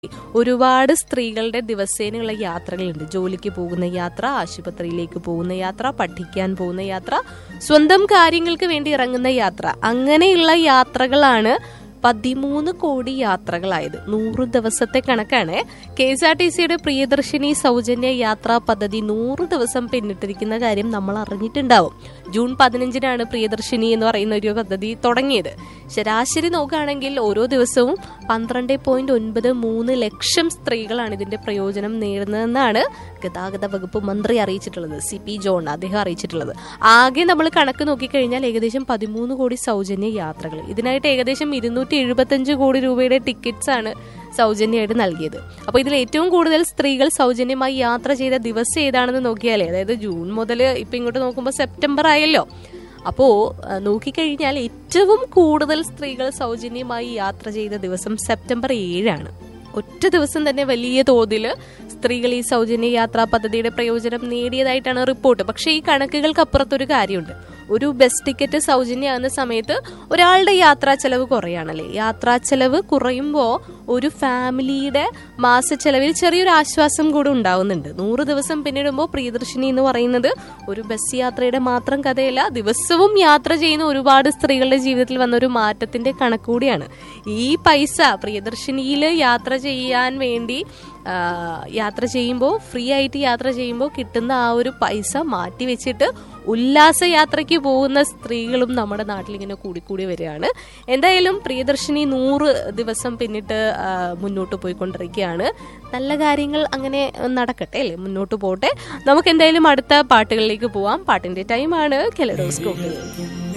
ഒരുപാട് സ്ത്രീകളുടെ ദിവസേനയുള്ള യാത്രകളുണ്ട് ജോലിക്ക് പോകുന്ന യാത്ര ആശുപത്രിയിലേക്ക് പോകുന്ന യാത്ര പഠിക്കാൻ പോകുന്ന യാത്ര സ്വന്തം കാര്യങ്ങൾക്ക് വേണ്ടി ഇറങ്ങുന്ന യാത്ര അങ്ങനെയുള്ള യാത്രകളാണ് പതിമൂന്ന് കോടി യാത്രകളായത് നൂറ് ദിവസത്തെ കണക്കാണ് കെ എസ് ആർ ടി സിയുടെ പ്രിയദർശിനി സൗജന്യ യാത്രാ പദ്ധതി നൂറ് ദിവസം പിന്നിട്ടിരിക്കുന്ന കാര്യം നമ്മൾ അറിഞ്ഞിട്ടുണ്ടാവും ജൂൺ പതിനഞ്ചിനാണ് പ്രിയദർശിനി എന്ന് പറയുന്ന ഒരു പദ്ധതി തുടങ്ങിയത് ശരാശരി നോക്കുകയാണെങ്കിൽ ഓരോ ദിവസവും പന്ത്രണ്ട് പോയിന്റ് ഒൻപത് മൂന്ന് ലക്ഷം സ്ത്രീകളാണ് ഇതിന്റെ പ്രയോജനം നേടുന്നതെന്നാണ് ഗതാഗത വകുപ്പ് മന്ത്രി അറിയിച്ചിട്ടുള്ളത് സി പി ജോൺ അദ്ദേഹം അറിയിച്ചിട്ടുള്ളത് ആകെ നമ്മൾ കണക്ക് നോക്കിക്കഴിഞ്ഞാൽ ഏകദേശം പതിമൂന്ന് കോടി സൗജന്യ യാത്രകൾ ഇതിനായിട്ട് ഏകദേശം ഇരുന്നൂറ്റി എഴുപത്തഞ്ച് കോടി രൂപയുടെ ടിക്കറ്റ്സ് ആണ് സൗജന്യമായിട്ട് നൽകിയത് അപ്പോൾ ഇതിൽ ഏറ്റവും കൂടുതൽ സ്ത്രീകൾ സൗജന്യമായി യാത്ര ചെയ്ത ദിവസം ഏതാണെന്ന് നോക്കിയാലേ അതായത് ജൂൺ മുതൽ ഇപ്പം ഇങ്ങോട്ട് നോക്കുമ്പോൾ സെപ്റ്റംബർ ആയല്ലോ അപ്പോ ആ, നോക്കിക്കഴിഞ്ഞാൽ ഏറ്റവും കൂടുതൽ സ്ത്രീകൾ സൗജന്യമായി യാത്ര ചെയ്ത ദിവസം സെപ്റ്റംബർ ഏഴാണ് ഒറ്റ ദിവസം തന്നെ വലിയ തോതിൽ സ്ത്രീകൾ ഈ സൗജന്യ യാത്രാ പദ്ധതിയുടെ പ്രയോജനം നേടിയതായിട്ടാണ് റിപ്പോർട്ട് പക്ഷേ ഈ കണക്കുകൾക്കപ്പുറത്തൊരു കാര്യമുണ്ട് ഒരു ബസ് ടിക്കറ്റ് സൗജന്യമാകുന്ന സമയത്ത് ഒരാളുടെ യാത്രാ ചെലവ് കുറയാണല്ലേ യാത്രാ ചെലവ് കുറയുമ്പോൾ ഒരു ഫാമിലിയുടെ മാസ ചെലവിൽ ചെറിയൊരു ആശ്വാസം കൂടെ ഉണ്ടാവുന്നുണ്ട് നൂറ് ദിവസം പിന്നിടുമ്പോൾ പ്രിയദർശിനി എന്ന് പറയുന്നത് ഒരു ബസ് യാത്രയുടെ മാത്രം കഥയല്ല ദിവസവും യാത്ര ചെയ്യുന്ന ഒരുപാട് സ്ത്രീകളുടെ ജീവിതത്തിൽ വന്ന ഒരു മാറ്റത്തിന്റെ കണക്കുകൂടിയാണ് ഈ പൈസ പ്രിയദർശിനിയിൽ യാത്ര ചെയ്യാൻ വേണ്ടി ആ, യാത്ര ചെയ്യുമ്പോൾ ഫ്രീ ആയിട്ട് യാത്ര ചെയ്യുമ്പോൾ കിട്ടുന്ന ആ ഒരു പൈസ മാറ്റി വെച്ചിട്ട് ഉല്ലാസ യാത്രയ്ക്ക് പോകുന്ന സ്ത്രീകളും നമ്മുടെ നാട്ടിൽ ഇങ്ങനെ കൂടിക്കൂടി വരികയാണ് എന്തായാലും പ്രിയദർശിനി നൂറ് ദിവസം പിന്നിട്ട് ആ, മുന്നോട്ട് പോയിക്കൊണ്ടിരിക്കുകയാണ് നല്ല കാര്യങ്ങൾ അങ്ങനെ നടക്കട്ടെ അല്ലേ മുന്നോട്ട് പോട്ടെ നമുക്ക് എന്തായാലും അടുത്ത പാട്ടുകളിലേക്ക് പോവാം പാട്ടിന്റെ ടൈമാണ് കെലഡോസ്കോപ്പിൽ